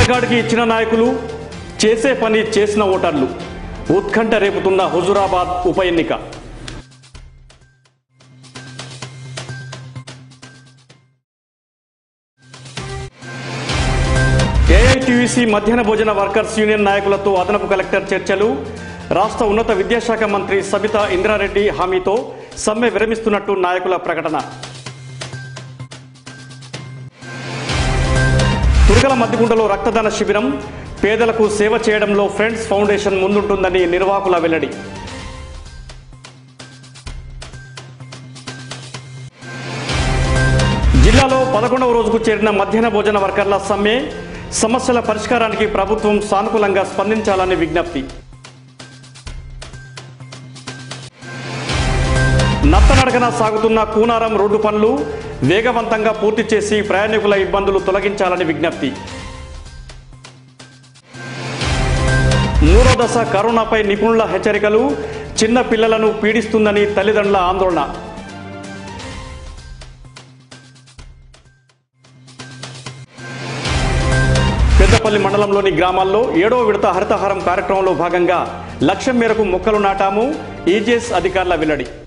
అడ్డగాడికి ఇచ్చిన నాయకులు చేసే పని చేసిన ఓటర్లు ఉత్కంఠ రేపుతున్న హుజురాబాద్ ఉప ఎన్నిక ఏఐటీయూసీ మధ్యాహ్న భోజన వర్కర్స్ యూనియన్ నాయకులతో అదనపు కలెక్టర్ చర్చలు రాష్ట్ర ఉన్నత విద్యాశాఖ మంత్రి సబితా ఇంద్రారెడ్డి హామీతో సమ్మె విరమిస్తున్నట్టు నాయకుల ప్రకటన తురగల మద్దిగుంటలో రక్తదాన శిబిరం పేదలకు సేవ చేయడంలో ఫ్రెండ్స్ ఫౌండేషన్ ముందుంటుందని నిర్వాహకుల వెల్లడి జిల్లాలో పదకొండవ రోజుకు చేరిన మధ్యాహ్న భోజన వర్కర్ల సమ్మె సమస్యల పరిష్కారానికి ప్రభుత్వం సానుకూలంగా స్పందించాలని విజ్ఞప్తి నత్తనడకన సాగుతున్న కూనారం రోడ్డు పనులు వేగవంతంగా పూర్తి చేసి ప్రయాణికుల ఇబ్బందులు తొలగించాలని విజ్ఞప్తి మూడో దశ కరోనాపై నిపుణుల హెచ్చరికలు చిన్న పిల్లలను పీడిస్తుందని తల్లిదండ్రుల ఆందోళన పెద్దపల్లి మండలంలోని గ్రామాల్లో ఏడవ విడత హరితహారం కార్యక్రమంలో భాగంగా లక్ష్యం మేరకు మొక్కలు నాటాము ఈజీఎస్ అధికారుల వెల్లడి